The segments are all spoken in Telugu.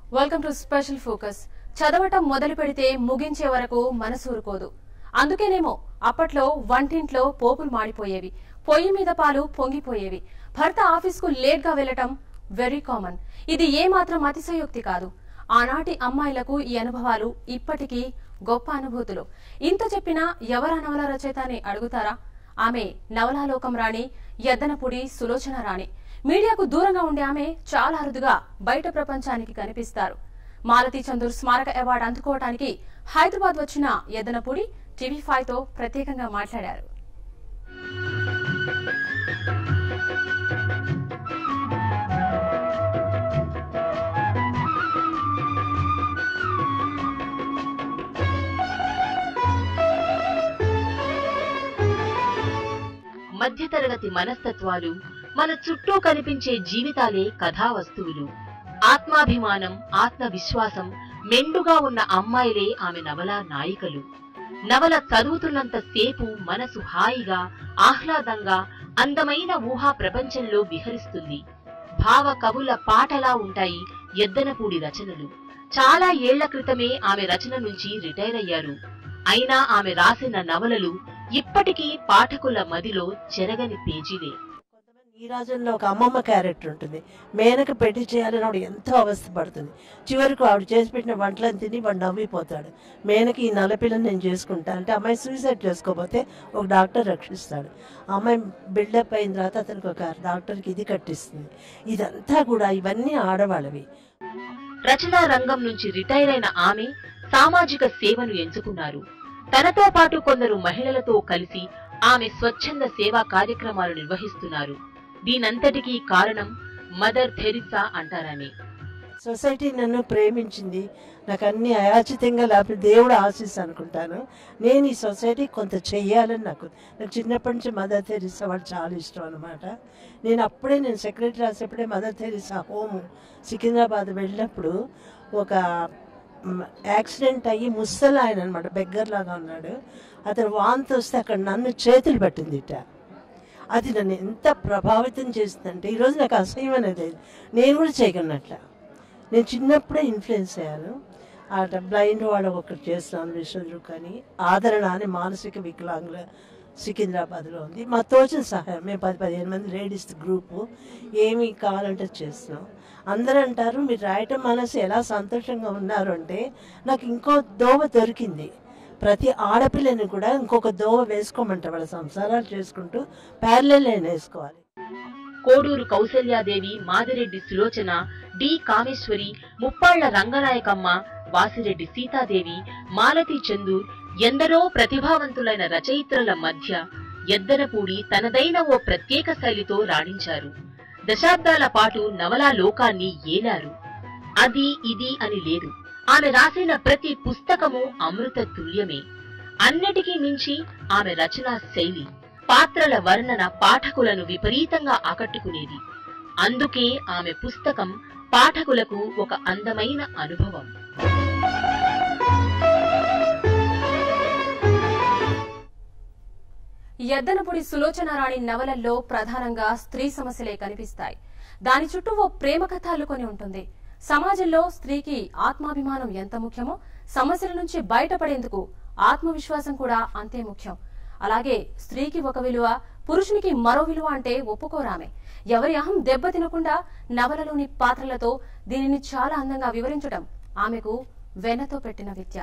వెల్కమ్ టు స్పెషల్ ఫోకస్ చదవటం మొదలు పెడితే ముగించే వరకు మనసు ఊరుకోదు అందుకేనేమో అప్పట్లో వంటింట్లో పోపులు మాడిపోయేవి పొయ్యి మీద పాలు పొంగిపోయేవి భర్త ఆఫీస్కు లేట్ గా వెళ్లటం వెరీ కామన్ ఇది ఏ మాత్రం అతిశయోక్తి కాదు ఆనాటి అమ్మాయిలకు ఈ అనుభవాలు ఇప్పటికీ గొప్ప అనుభూతులు ఇంత చెప్పినా ఎవరా నవల రచయిత అని అడుగుతారా ఆమె నవలాలోకం రాణి ఎద్దనపుడి సులోచన రాణి మీడియాకు దూరంగా ఉండే ఆమె చాలా అరుదుగా బయట ప్రపంచానికి కనిపిస్తారు మాలతీ చందూర్ స్మారక అవార్డు అందుకోవడానికి హైదరాబాద్ వచ్చిన ఎద్దనపుడి టీవీ ఫైవ్ తో ప్రత్యేకంగా మాట్లాడారు మధ్యతరగతి మనస్తత్వాలు మన చుట్టూ కనిపించే జీవితాలే కథా వస్తువులు ఆత్మాభిమానం ఆత్మవిశ్వాసం మెండుగా ఉన్న అమ్మాయిలే ఆమె నవల నాయికలు నవల చదువుతున్నంత సేపు మనసు హాయిగా ఆహ్లాదంగా అందమైన ఊహా ప్రపంచంలో విహరిస్తుంది భావ కవుల పాటలా ఉంటాయి ఎద్దనపూడి రచనలు చాలా ఏళ్ల క్రితమే ఆమె రచన నుంచి రిటైర్ అయ్యారు అయినా ఆమె రాసిన నవలలు ఇప్పటికీ పాఠకుల మదిలో చెరగని పేజీలే కొంతమంది ఈ రాజంలో ఒక అమ్మమ్మ క్యారెక్టర్ ఉంటుంది మేనక పెట్టి చేయాలని ఆవిడ ఎంతో అవస్థ పడుతుంది చివరికి ఆవిడ చేసి పెట్టిన వంటలను తిని వాడు నవ్విపోతాడు మేనకి ఈ నలపిల్లని నేను చేసుకుంటా అంటే అమ్మాయి సూసైడ్ చేసుకోకపోతే ఒక డాక్టర్ రక్షిస్తాడు ఆ అమ్మాయి బిల్డప్ అయిన తర్వాత అతనికి ఒక డాక్టర్కి ఇది కట్టిస్తుంది ఇదంతా కూడా ఇవన్నీ ఆడవాళ్ళవి రచనా రంగం నుంచి రిటైర్ అయిన ఆమె సామాజిక సేవను ఎంచుకున్నారు తనతో పాటు కొందరు మహిళలతో కలిసి ఆమె స్వచ్ఛంద సేవా కార్యక్రమాలు నిర్వహిస్తున్నారు దీనంతటికీ కారణం మదర్ థెరిసా అంటారామె సొసైటీ నన్ను ప్రేమించింది నాకు అన్ని అయాచితంగా లేకపోతే దేవుడు ఆశీస్ అనుకుంటాను నేను ఈ సొసైటీ కొంత చెయ్యాలని నాకు నాకు చిన్నప్పటి నుంచి మదర్ తెరిసా వాళ్ళు చాలా ఇష్టం అనమాట నేను అప్పుడే నేను సెక్రటరీ రాసేప్పుడే మదర్ తెరిసా హోమ్ సికింద్రాబాద్ వెళ్ళినప్పుడు ఒక మ్, యాక్సిడెంట్ అయ్యి ముసలి ఆయన అనమాట బెగ్గర్ లాగా ఉన్నాడు అతను వాంతి వస్తే అక్కడ నన్ను చేతులు పట్టింది ఇట అది నన్ను ఎంత ప్రభావితం చేస్తుందంటే ఈరోజు నాకు అసహ్యం అనేది లేదు నేను కూడా చేయగలనట్ల నేను చిన్నప్పుడే ఇన్ఫ్లుయెన్స్ అయ్యాను ఆ బ్లైండ్ వాళ్ళు ఒకటి చేస్తున్నాను విశ్వజు కానీ ఆదరణ అని మానసిక వికలాంగుల సికింద్రాబాద్లో ఉంది మా తోచిన సహాయం మేము పది పదిహేను మంది లేడీస్ గ్రూపు ఏమి కావాలంటే చేస్తున్నాం అందరూ అంటారు మీరు రాయటం మనసు ఎలా సంతోషంగా ఉన్నారు అంటే నాకు ఇంకో దోవ దొరికింది ప్రతి ఆడపిల్లని కూడా ఇంకొక దోవ వేసుకోమంటారు వాళ్ళ సంసారాలు చేసుకుంటూ ప్యారలల్ లైన్ వేసుకోవాలి కోడూరు కౌసల్యాదేవి మాదిరెడ్డి సులోచన డి కామేశ్వరి ముప్పాళ్ల రంగనాయకమ్మ వాసిరెడ్డి సీతాదేవి మాలతి చందూర్ ఎందరో ప్రతిభావంతులైన రచయిత్రుల మధ్య ఎద్దనపూడి తనదైన ఓ ప్రత్యేక శైలితో రాణించారు దశాబ్దాల పాటు నవలా లోకాన్ని ఏలారు అది ఇది అని లేదు ఆమె రాసిన ప్రతి పుస్తకము అమృత తుల్యమే అన్నిటికీ మించి ఆమె రచనా శైలి పాత్రల వర్ణన పాఠకులను విపరీతంగా ఆకట్టుకునేది అందుకే ఆమె పుస్తకం పాఠకులకు ఒక అందమైన అనుభవం ఎద్దనపుడి సులోచన రాణి నవలల్లో ప్రధానంగా స్త్రీ సమస్యలే కనిపిస్తాయి దాని చుట్టూ ఓ ప్రేమ కథ అల్లుకొని ఉంటుంది సమాజంలో స్త్రీకి ఆత్మాభిమానం ఎంత ముఖ్యమో సమస్యల నుంచి బయటపడేందుకు ఆత్మవిశ్వాసం కూడా అంతే ముఖ్యం అలాగే స్త్రీకి ఒక విలువ పురుషునికి మరో విలువ అంటే ఒప్పుకోరామే ఎవరి అహం దెబ్బ తినకుండా నవలలోని పాత్రలతో దీనిని చాలా అందంగా వివరించడం ఆమెకు వెన్నతో పెట్టిన విద్య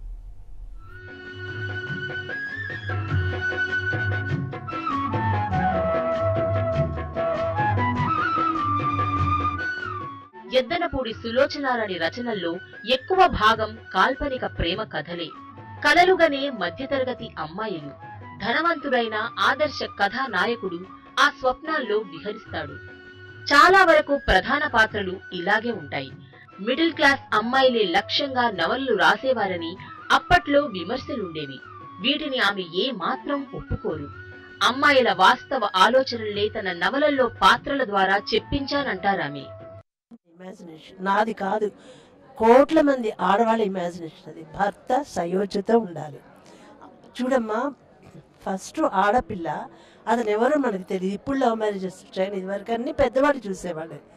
ఎద్దనపూడి సులోచనారాణి రచనల్లో ఎక్కువ భాగం కాల్పనిక ప్రేమ కథలే కలలుగనే మధ్యతరగతి అమ్మాయిలు ధనవంతుడైన ఆదర్శ కథానాయకుడు ఆ స్వప్నాల్లో విహరిస్తాడు చాలా వరకు ప్రధాన పాత్రలు ఇలాగే ఉంటాయి మిడిల్ క్లాస్ అమ్మాయిలే లక్ష్యంగా నవలలు రాసేవారని అప్పట్లో విమర్శలుండేవి వీటిని ఆమె ఏ మాత్రం ఒప్పుకోరు అమ్మాయిల వాస్తవ ఆలోచనలే తన నవలల్లో పాత్రల ద్వారా చెప్పించానంటారామె ఇమాజినేషన్ నాది కాదు కోట్ల మంది ఆడవాళ్ళ ఇమాజినేషన్ అది భర్త సయోధ్యత ఉండాలి చూడమ్మా ఫస్ట్ ఆడపిల్ల అతను ఎవరో మనకు తెలియదు ఇప్పుడు లవ్ మ్యారేజెస్ వచ్చాయని ఇదివరకు అన్ని పెద్దవాళ్ళు చూసేవాళ్ళు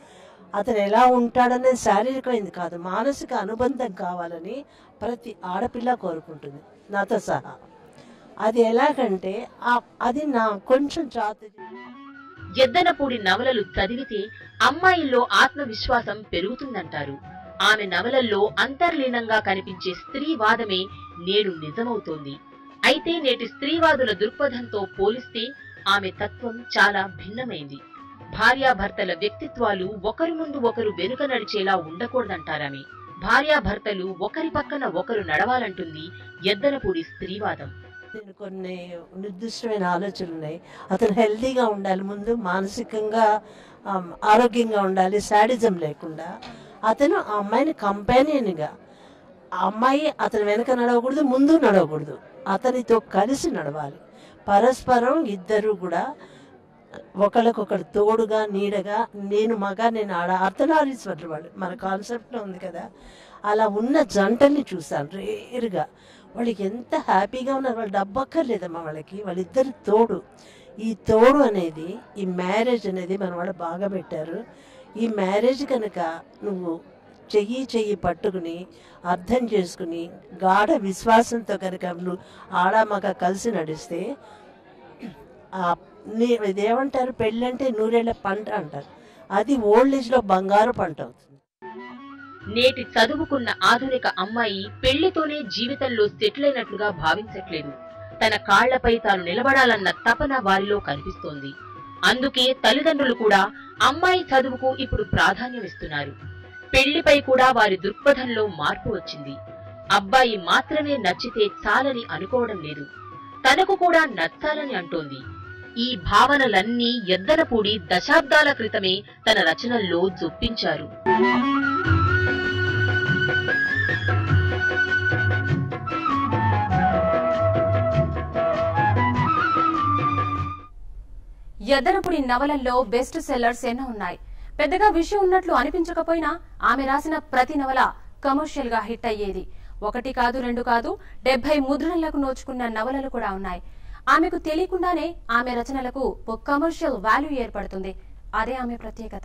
అతను ఎలా ఉంటాడనేది శారీరకమైంది కాదు మానసిక అనుబంధం కావాలని ప్రతి ఆడపిల్ల కోరుకుంటుంది నాతో సహా అది ఎలాగంటే ఆ- అది నా కొంచెం చాతుర్యం ఎద్దనపూడి నవలలు చదివితే అమ్మాయిల్లో ఆత్మవిశ్వాసం పెరుగుతుందంటారు ఆమె నవలల్లో అంతర్లీనంగా కనిపించే స్త్రీవాదమే నేడు నిజమవుతోంది అయితే నేటి స్త్రీవాదుల దృక్పథంతో పోలిస్తే ఆమె తత్వం చాలా భిన్నమైంది భార్యాభర్తల వ్యక్తిత్వాలు ఒకరి ముందు ఒకరు వెనుక నడిచేలా ఉండకూడదంటారామె భార్యాభర్తలు ఒకరి పక్కన ఒకరు నడవాలంటుంది ఎద్దనపూడి స్త్రీవాదం నేను కొన్ని నిర్దిష్టమైన ఆలోచనలు ఉన్నాయి అతను హెల్తీగా ఉండాలి ముందు మానసికంగా ఆమ్, ఆరోగ్యంగా ఉండాలి శాడిజం లేకుండా అతను ఆ అమ్మాయిని కంపానియన్గా ఆ అమ్మాయి అతని వెనక నడవకూడదు ముందు నడవకూడదు అతనితో కలిసి నడవాలి పరస్పరం ఇద్దరు కూడా ఒకరికొకరు తోడుగా నీడగా నేను మగ నేను ఆడ అర్ధనారీశ్వరుడు వాళ్ళు మన కాన్సెప్ట్లో ఉంది కదా అలా ఉన్న జంటల్ని చూశాను రేరుగా వాళ్ళకి ఎంత హ్యాపీగా ఉన్నారు వాళ్ళు డబ్బు అక్కర్లేదమ్మా వాళ్ళకి వాళ్ళిద్దరు తోడు ఈ తోడు అనేది ఈ మ్యారేజ్ అనేది మన వాళ్ళు బాగా పెట్టారు ఈ మ్యారేజ్ కనుక నువ్వు చెయ్యి చెయ్యి పట్టుకుని అర్థం చేసుకుని గాఢ విశ్వాసంతో కనుక నువ్వు ఆడ మగ కలిసి నడిస్తే ఆ నీ ఇదేమంటారు పెళ్ళంటే నూరేళ్ల పంట అంటారు అది ఓల్డ్ ఏజ్లో బంగారు పంట అవుతుంది నేటి చదువుకున్న ఆధునిక అమ్మాయి పెళ్లితోనే జీవితంలో సెటిల్ అయినట్లుగా భావించట్లేదు తన కాళ్లపై తాను నిలబడాలన్న తపన వారిలో కనిపిస్తోంది అందుకే తల్లిదండ్రులు కూడా అమ్మాయి చదువుకు ఇప్పుడు ప్రాధాన్యమిస్తున్నారు పెళ్లిపై కూడా వారి దృక్పథంలో మార్పు వచ్చింది అబ్బాయి మాత్రమే నచ్చితే చాలని అనుకోవడం లేదు తనకు కూడా నచ్చాలని అంటోంది ఈ భావనలన్నీ ఎద్దనపూడి దశాబ్దాల క్రితమే తన రచనల్లో జొప్పించారు ఎద్దనపుడి నవలల్లో బెస్ట్ సెల్లర్స్ ఎన్నో ఉన్నాయి పెద్దగా విషయం ఉన్నట్లు అనిపించకపోయినా ఆమె రాసిన ప్రతి నవల కమర్షియల్ గా హిట్ అయ్యేది ఒకటి కాదు రెండు కాదు డెబ్బై ముద్రణలకు నోచుకున్న నవలలు కూడా ఉన్నాయి ఆమెకు తెలియకుండానే ఆమె రచనలకు ఒక కమర్షియల్ వాల్యూ ఏర్పడుతుంది అదే ఆమె ప్రత్యేకత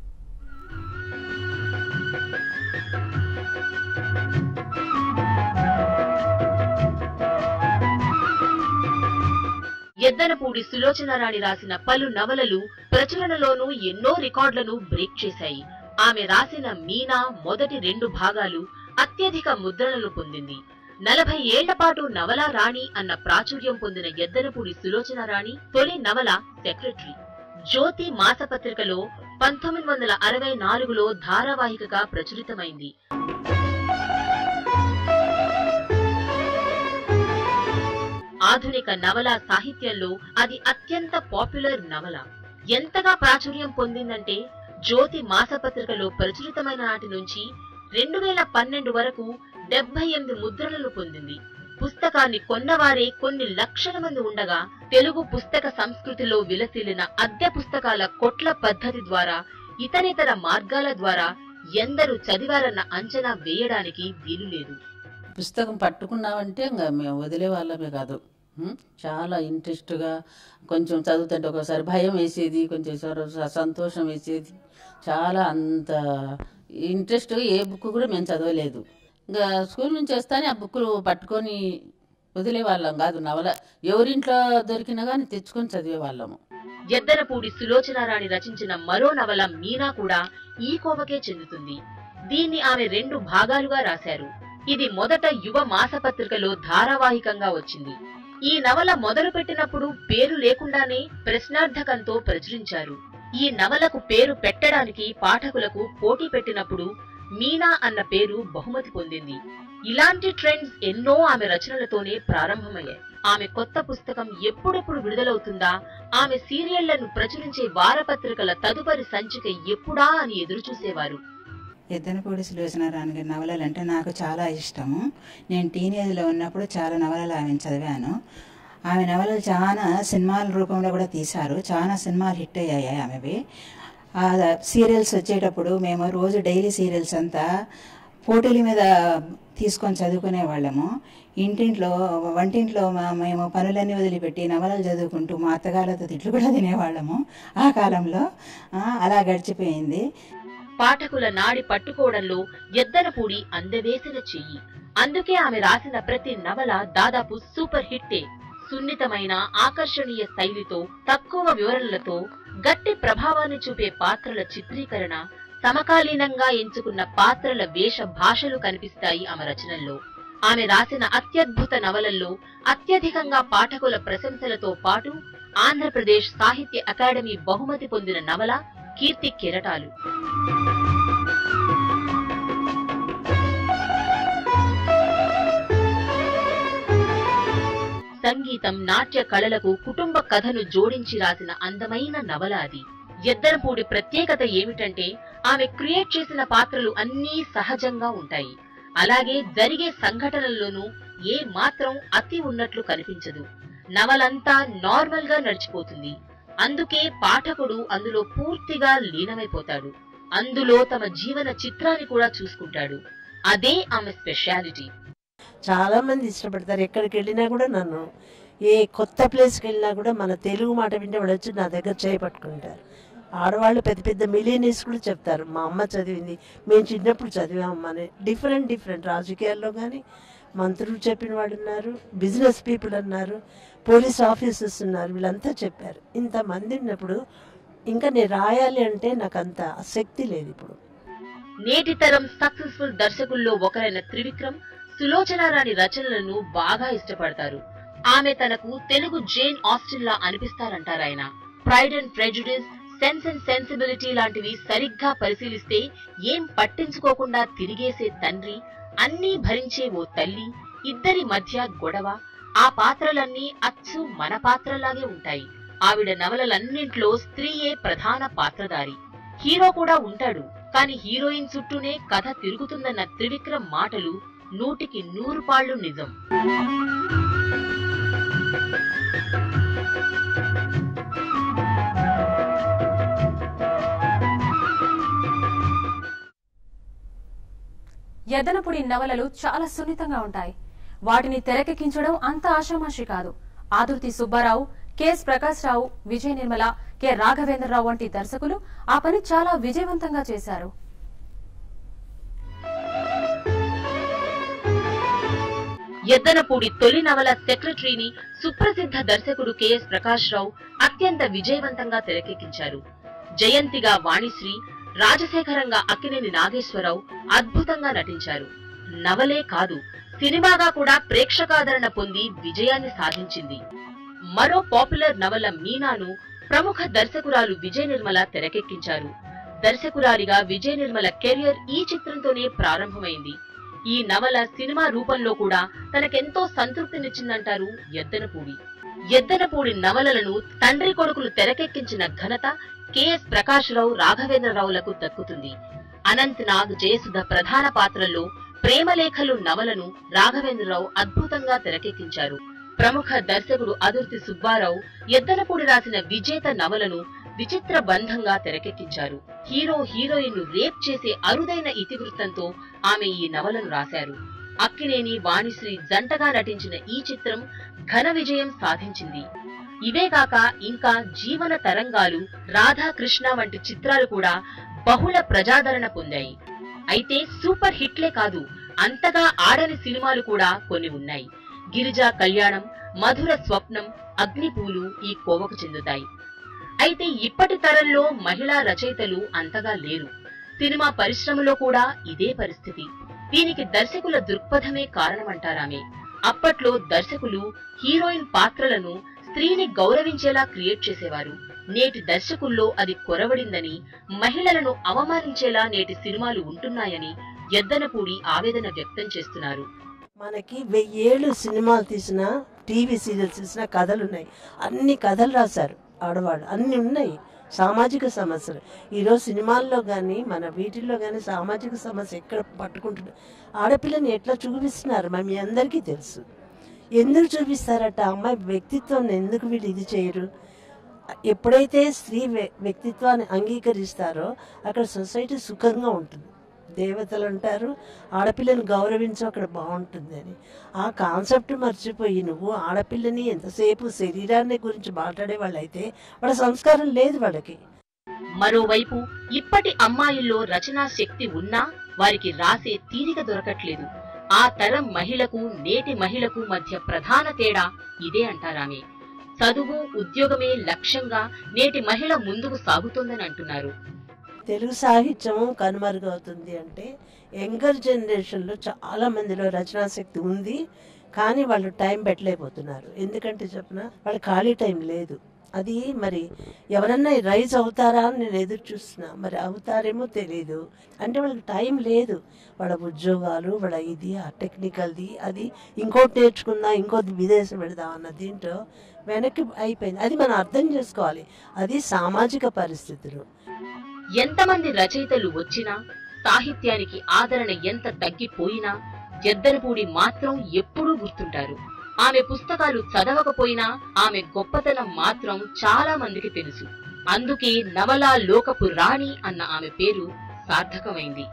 ఎద్దనపూడి సులోచనారాణి రాసిన పలు నవలలు ప్రచురణలోనూ ఎన్నో రికార్డులను బ్రేక్ చేశాయి ఆమె రాసిన మీనా మొదటి రెండు భాగాలు అత్యధిక ముద్రణలు పొందింది నలభై ఏళ్ల పాటు నవలా రాణి అన్న ప్రాచుర్యం పొందిన ఎద్దనపూడి సులోచనారాణి తొలి నవల సెక్రటరీ జ్యోతి మాసపత్రికలో పంతొమ్మిది వందల అరవై నాలుగులో ధారావాహికగా ప్రచురితమైంది ఆధునిక నవల సాహిత్యంలో అది అత్యంత పాపులర్ నవల ఎంతగా ప్రాచుర్యం పొందిందంటే జ్యోతి మాసపత్రికలో ప్రచురితమైన నాటి నుంచి రెండు వేల పన్నెండు వరకు డెబ్బై ఎనిమిది ముద్రణలు పొందింది పుస్తకాన్ని కొన్నవారే కొన్ని లక్షల మంది ఉండగా తెలుగు పుస్తక సంస్కృతిలో విలసిల్లిన అద్దె పుస్తకాల కొట్ల పద్ధతి ద్వారా ఇతరితర మార్గాల ద్వారా ఎందరు చదివారన్న అంచనా వేయడానికి వీలులేదు పుస్తకం పట్టుకున్నామంటే ఇంకా మేము వదిలే వాళ్ళమే కాదు ఉం? చాలా ఇంట్రెస్ట్గా కొంచెం చదువుతుంటే ఒకసారి భయం వేసేది కొంచెం సర- స- సంతోషం వేసేది చాలా అంత ఇంట్రెస్ట్గా ఏ బుక్ కూడా మేము చదవలేదు ఇంకా స్కూల్ నుంచి వస్తానే ఆ బుక్కులు పట్టుకొని వదిలే వాళ్ళం కాదు నవల ఎవరింట్లో దొరికినా కానీ తెచ్చుకొని చదివే వాళ్ళము ఎద్దనపూడి సులోచనారాణి రచించిన మరో నవల మీనా కూడా ఈ కోవకే చెందుతుంది దీన్ని ఆమె రెండు భాగాలుగా రాశారు ఇది మొదట యువ మాసపత్రికలో ధారావాహికంగా వచ్చింది ఈ నవల మొదలు పెట్టినప్పుడు పేరు లేకుండానే ప్రశ్నార్థకంతో ప్రచురించారు ఈ నవలకు పేరు పెట్టడానికి పాఠకులకు పోటీ పెట్టినప్పుడు మీనా అన్న పేరు బహుమతి పొందింది ఇలాంటి ట్రెండ్స్ ఎన్నో ఆమె రచనలతోనే ప్రారంభమయ్యాయి ఆమె కొత్త పుస్తకం ఎప్పుడెప్పుడు విడుదలవుతుందా ఆమె సీరియళ్లను ప్రచురించే వారపత్రికల తదుపరి సంచిక ఎప్పుడా అని ఎదురుచూసేవారు ఎద్దనపూడి సులోచనారాయణ గారి నవలలు అంటే నాకు చాలా ఇష్టము నేను టీనేజ్లో ఉన్నప్పుడు చాలా నవలలు ఆమె చదివాను ఆమె నవలలు చాలా సినిమాల రూపంలో కూడా తీశారు చాలా సినిమాలు హిట్ అయ్యాయి ఆమెవి ఆ సీరియల్స్ వచ్చేటప్పుడు మేము రోజు డైలీ సీరియల్స్ అంతా పోటీల మీద తీసుకొని చదువుకునే వాళ్ళము ఇంటింట్లో వంటింట్లో మా- మేము పనులన్నీ వదిలిపెట్టి నవలలు చదువుకుంటూ మా అత్తగారులతో తిట్లు కూడా తినేవాళ్ళము ఆ కాలంలో ఆ, అలా గడిచిపోయింది పాఠకుల నాడి పట్టుకోవడంలో ఎద్దనపూడి అందవేసిన చెయ్యి అందుకే ఆమె రాసిన ప్రతి నవల దాదాపు సూపర్ హిట్టే సున్నితమైన ఆకర్షణీయ శైలితో తక్కువ వివరణలతో గట్టి ప్రభావాన్ని చూపే పాత్రల చిత్రీకరణ సమకాలీనంగా ఎంచుకున్న పాత్రల వేష భాషలు కనిపిస్తాయి ఆమె రచనల్లో ఆమె రాసిన అత్యద్భుత నవలల్లో అత్యధికంగా పాఠకుల ప్రశంసలతో పాటు ఆంధ్రప్రదేశ్ సాహిత్య అకాడమీ బహుమతి పొందిన నవల కీర్తి కిరటాలు సంగీతం నాట్య కళలకు కుటుంబ కథను జోడించి రాసిన అందమైన నవల అది ఎద్దరపూడి ప్రత్యేకత ఏమిటంటే ఆమె క్రియేట్ చేసిన పాత్రలు అన్నీ సహజంగా ఉంటాయి అలాగే జరిగే సంఘటనల్లోనూ ఏ మాత్రం అతి ఉన్నట్లు కనిపించదు నవలంతా నార్మల్ గా నడిచిపోతుంది అందుకే పాఠకుడు అందులో పూర్తిగా లీనమైపోతాడు అందులో తమ జీవన చిత్రాన్ని కూడా చూసుకుంటాడు అదే ఆమె స్పెషాలిటీ చాలా మంది ఇష్టపడతారు ఎక్కడికి వెళ్ళినా కూడా నన్ను ఏ కొత్త ప్లేస్కి వెళ్ళినా కూడా మన తెలుగు మాట వింటే వాళ్ళు వచ్చి నా దగ్గర చేపట్టుకుంటారు ఆడవాళ్ళు పెద్ద పెద్ద మిలియనీస్ కూడా చెప్తారు మా అమ్మ చదివింది మేము చిన్నప్పుడు చదివామమ్మ అని డిఫరెంట్ డిఫరెంట్ రాజకీయాల్లో కానీ మంత్రులు చెప్పిన వాళ్ళు ఉన్నారు బిజినెస్ పీపుల్ అన్నారు పోలీస్ ఆఫీసర్స్ ఉన్నారు వీళ్ళంతా చెప్పారు ఇంతమంది ఉన్నప్పుడు ఇంకా నేను రాయాలి అంటే నాకు అంత శక్తి లేదు ఇప్పుడు నేటి తరం సక్సెస్ఫుల్ దర్శకుల్లో ఒకరైన త్రివిక్రమ్ సులోచన రాణి రచనలను బాగా ఇష్టపడతారు ఆమె తనకు తెలుగు జేన్ ఆస్టిన్ లా అనిపిస్తారంటారు ఆయన Pride and Prejudice Sense and Sensibility లాంటివి సరిగ్గా పరిశీలిస్తే ఏం పట్టించుకోకుండా తిరిగేసే తండ్రి అన్నీ భరించే ఓ తల్లి ఇద్దరి మధ్య గొడవ ఆ పాత్రలన్నీ అచ్చు మన పాత్రలాగే ఉంటాయి ఆవిడ నవలలన్నింట్లో స్త్రీయే ప్రధాన పాత్రధారి హీరో కూడా ఉంటాడు కానీ హీరోయిన్ చుట్టూనే కథ తిరుగుతుందన్న త్రివిక్రమ్ మాటలు నూటికి నూరు పాళ్లు నిజం ఎద్దనపుడి నవలలు చాలా సున్నితంగా ఉంటాయి వాటిని తెరకెక్కించడం అంత ఆషామాషి కాదు ఆదుర్తి సుబ్బారావు కెఎస్ ప్రకాష్ రావు విజయ నిర్మల కె రాఘవేంద్రరావు వంటి దర్శకులు ఆ పని చాలా విజయవంతంగా చేశారు ఎద్దనపూడి తొలి నవల సెక్రటరీని సుప్రసిద్ధ దర్శకుడు కెఎస్ ప్రకాష్ రావు అత్యంత విజయవంతంగా తెరకెక్కించారు జయంతిగా వాణిశ్రీ రాజశేఖరంగా అక్కినేని నాగేశ్వరరావు అద్భుతంగా నటించారు నవలే కాదు సినిమాగా కూడా ప్రేక్షకాదరణ పొంది విజయాన్ని సాధించింది మరో పాపులర్ నవల మీనాను ప్రముఖ దర్శకురాలు విజయ నిర్మల తెరకెక్కించారు దర్శకురాలిగా విజయ నిర్మల కెరియర్ ఈ చిత్రంతోనే ప్రారంభమైంది ఈ నవల సినిమా రూపంలో కూడా తనకెంతో సంతృప్తినిచ్చిందంటారు ఎద్దనపూడి ఎద్దనపూడి నవలలను తండ్రి కొడుకులు తెరకెక్కించిన ఘనత కెఎస్ ప్రకాశ్రావు రాఘవేంద్రరావులకు దక్కుతుంది అనంత్ నాగ్ జయసుధ ప్రధాన పాత్రల్లో ప్రేమలేఖలు నవలను రాఘవేంద్రరావు అద్భుతంగా తెరకెక్కించారు ప్రముఖ దర్శకుడు అదుర్తి సుబ్బారావు ఎద్దనపూడి రాసిన విజేత నవలను విచిత్ర బంధంగా తెరకెక్కించారు హీరో హీరోయిన్ ను రేప్ చేసే అరుదైన ఇతివృత్తంతో ఆమె ఈ నవలను రాశారు అక్కినేని వాణిశ్రీ జంటగా నటించిన ఈ చిత్రం ఘన విజయం సాధించింది ఇవే కాక ఇంకా జీవన తరంగాలు రాధాకృష్ణ వంటి చిత్రాలు కూడా బహుళ ప్రజాదరణ పొందాయి అయితే సూపర్ హిట్లే కాదు అంతగా ఆడని సినిమాలు కూడా కొన్ని ఉన్నాయి గిరిజా కళ్యాణం మధుర స్వప్నం అగ్నిపూలు ఈ కోవకు చెందుతాయి అయితే ఇప్పటి తరంలో మహిళా రచయితలు అంతగా లేరు సినిమా పరిశ్రమలో కూడా ఇదే పరిస్థితి దీనికి దర్శకుల దృక్పథమే కారణమంటారామె అప్పట్లో దర్శకులు హీరోయిన్ పాత్రలను స్త్రీని గౌరవించేలా క్రియేట్ చేసేవారు నేటి దర్శకుల్లో అది కొరవడిందని మహిళలను అవమానించేలా నేటి సినిమాలు ఉంటున్నాయని ఎద్దనపూడి ఆవేదన వ్యక్తం చేస్తున్నారు మనకి వెయ్యేళ్ళు సినిమాలు తీసిన టీవీ సీరియల్స్ తీసిన కథలు ఉన్నాయి అన్ని కథలు రాశారు ఆడవాళ్ళు అన్ని ఉన్నాయి సామాజిక సమస్యలు ఈరోజు సినిమాల్లో కానీ మన వీటిల్లో కానీ సామాజిక సమస్య ఎక్కడ పట్టుకుంటున్నారు ఆడపిల్లని ఎట్లా చూపిస్తున్నారు మరి మీ అందరికీ తెలుసు ఎందుకు చూపిస్తారట ఆ అమ్మాయి వ్యక్తిత్వం ఎందుకు వీళ్ళు ఇది చేయరు ఎప్పుడైతే స్త్రీ వ్య- వ్యక్తిత్వాన్ని అంగీకరిస్తారో అక్కడ సొసైటీ సుఖంగా ఉంటుంది దేవతలు అంటారు ఆడపిల్లని గౌరవించు అక్కడ బాగుంటుంది అని ఆ కాన్సెప్ట్ మర్చిపోయి నువ్వు ఆడపిల్లని ఎంతసేపు శరీరాన్ని గురించి మాట్లాడే వాళ్ళైతే వాళ్ళ సంస్కారం లేదు వాళ్ళకి మరోవైపు ఇప్పటి అమ్మాయిల్లో రచనా శక్తి ఉన్నా వారికి రాసే తీరిక దొరకట్లేదు ఆ తరం మహిళకు నేటి మహిళకు మధ్య ప్రధాన తేడా ఇదే అంటారామె చదువు ఉద్యోగమే లక్ష్యంగా నేటి మహిళ ముందుకు సాగుతోందని అంటున్నారు తెలుగు సాహిత్యము కనుమరుగవుతుంది అంటే యంగర్ జనరేషన్లో చాలా మందిలో రచనాశక్తి ఉంది కానీ వాళ్ళు టైం పెట్టలేకపోతున్నారు ఎందుకంటే చెప్పిన వాళ్ళ ఖాళీ టైం లేదు అది మరి ఎవరన్నా రైజ్ అవుతారా అని నేను ఎదురు చూస్తున్నా మరి అవుతారేమో తెలియదు అంటే వాళ్ళకి టైం లేదు వాళ్ళ ఉద్యోగాలు వాళ్ళ ఇది ఆ టెక్నికల్ది అది ఇంకోటి నేర్చుకుందా ఇంకోటి విదేశం పెడదాం అన్న దీంట్లో వెనక్కి అయిపోయింది అది మనం అర్థం చేసుకోవాలి అది సామాజిక పరిస్థితులు ఎంతమంది రచయితలు వచ్చినా సాహిత్యానికి ఆదరణ ఎంత తగ్గిపోయినా జద్దరపూడి మాత్రం ఎప్పుడూ గుర్తుంటారు ఆమె పుస్తకాలు చదవకపోయినా ఆమె గొప్పతనం మాత్రం చాలా మందికి తెలుసు అందుకే నవలా లోకపు రాణి అన్న ఆమె పేరు సార్థకమైంది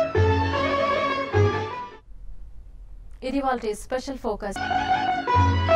ఇది వాళ్ళ స్పెషల్ ఫోకస్